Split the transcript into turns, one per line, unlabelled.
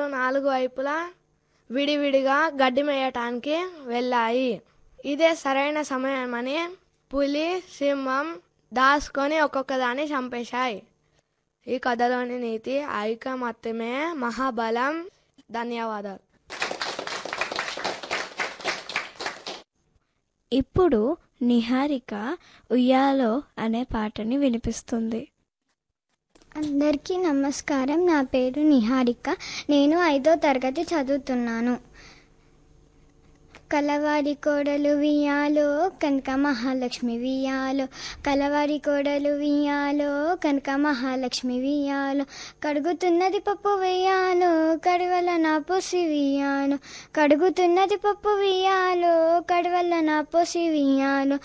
నాలుగు వైపులా విడివిడిగా గడ్డి మేయటానికి వెళ్ళాయి ఇదే సరైన సమయమని పులి సింహం దాచుకొని ఒక్కొక్క దాన్ని చంపేశాయి ఈ కథలోని నీతి ఐకమత్యమే మహాబలం ధన్యవాదాలు
ఇప్పుడు నిహారిక ఉయ్యాలో అనే పాటని వినిపిస్తుంది
అందరికీ నమస్కారం నా పేరు నిహారిక నేను ఐదో తరగతి చదువుతున్నాను కలవారి కోడలు వియాలో కనక మహాలక్ష్మి వియాలో కలవారి కోడలు వియాలో కనక మహాలక్ష్మి వియాలో కడుగుతున్నది పప్పు వియాలో కడవల నా పొసి వియాలో కడుగుతున్నది పప్పు వియాలో కడవల నా పొసి వియాలో